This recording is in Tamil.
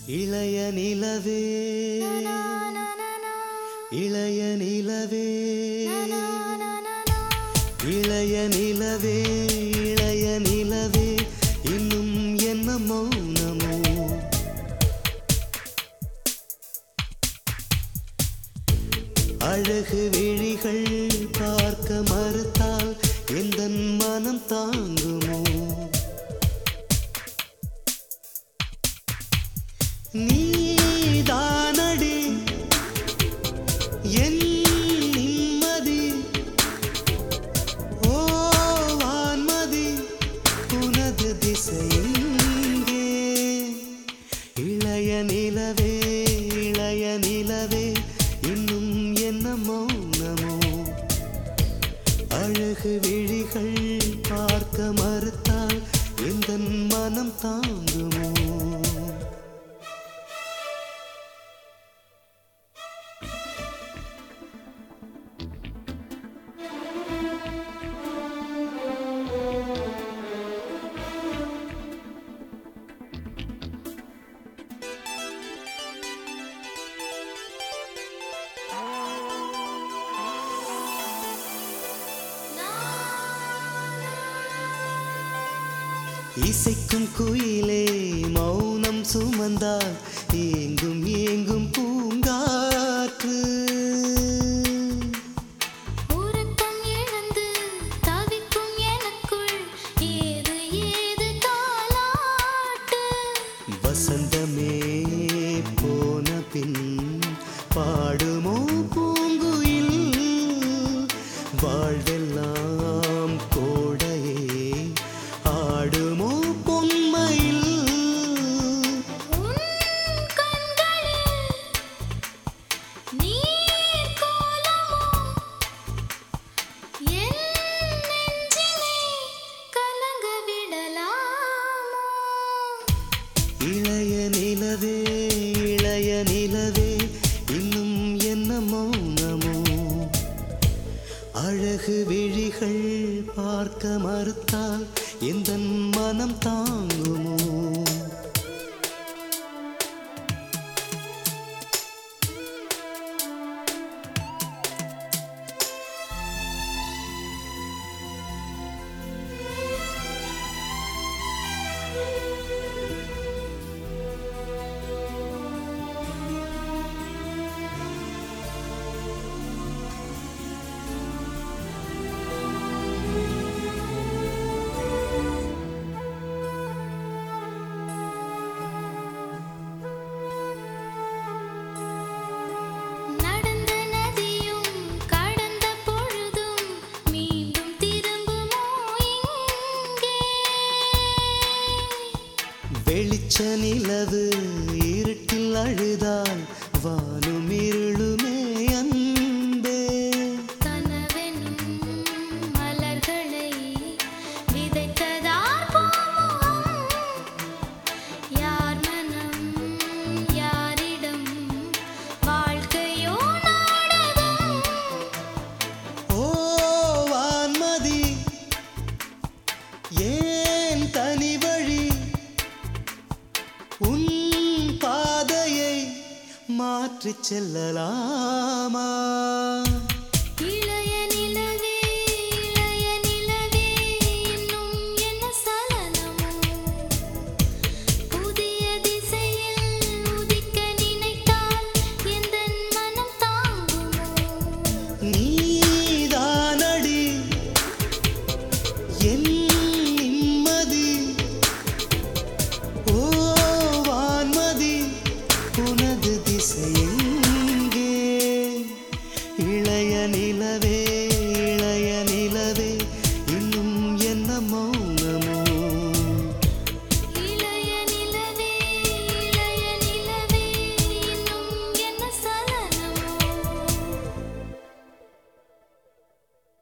இளைய நிலவே இளைய நிலவே இளைய நிலவே இளைய நிலவே இன்னும் என்ன மௌனமோ அழகு விழிகள் பார்க்க மறுத்தால் எந்த மனம் தாங்குமோ நீதானடி என் நிம்மதி ஓ வான்மதி உனது திசையெங்கே இளைய நிலவே இளைய நிலவே இன்னும் என்ன மௌனமோ அழகு விழிகள் பார்க்க மறுத்தால் எந்த மனம் தாங்குமோ இசைக்கும் குயிலே மௌனம் சுமந்தால் ஏங்கும் ஏங்கும் பூங்காற்று உறக்கம் இழந்து தவிக்கும் எனக்குள் ஏது ஏது தாலாட்டு வசந்தமே போன பின் பாடுமோ பூங்குயில் வாழ்வெல்லாம் கோடையே ஆடுமோ பொன்மையில் உன் கண்களில் நீர் கோலமோ என் நெஞ்சினை கலங்க விடலாமோ இளைய நிலவே இளைய நிலவே இன்னும் என்ன மௌனமோ அழகு விழிகள் பார்க்க மறுத்தால் எந்த மனம் தாங்குமோ நடந்த நதியும் கடந்த பொழுதும் மீண்டும் திரும்புமோ இங்கே வெளிச்ச நிலவு இருட்டில் அழுதால் வானும் இருளுமே அன்பே கனவெனும் மலர்களை விதைத்ததார் பூமுகம் யார் மனம் யாரிடம் வாழ்க்கையோ நாடகம் ஓ வான்மதி ஏன் தனி வழி உன் பாதையை மாற்றிச் செல்லலாம்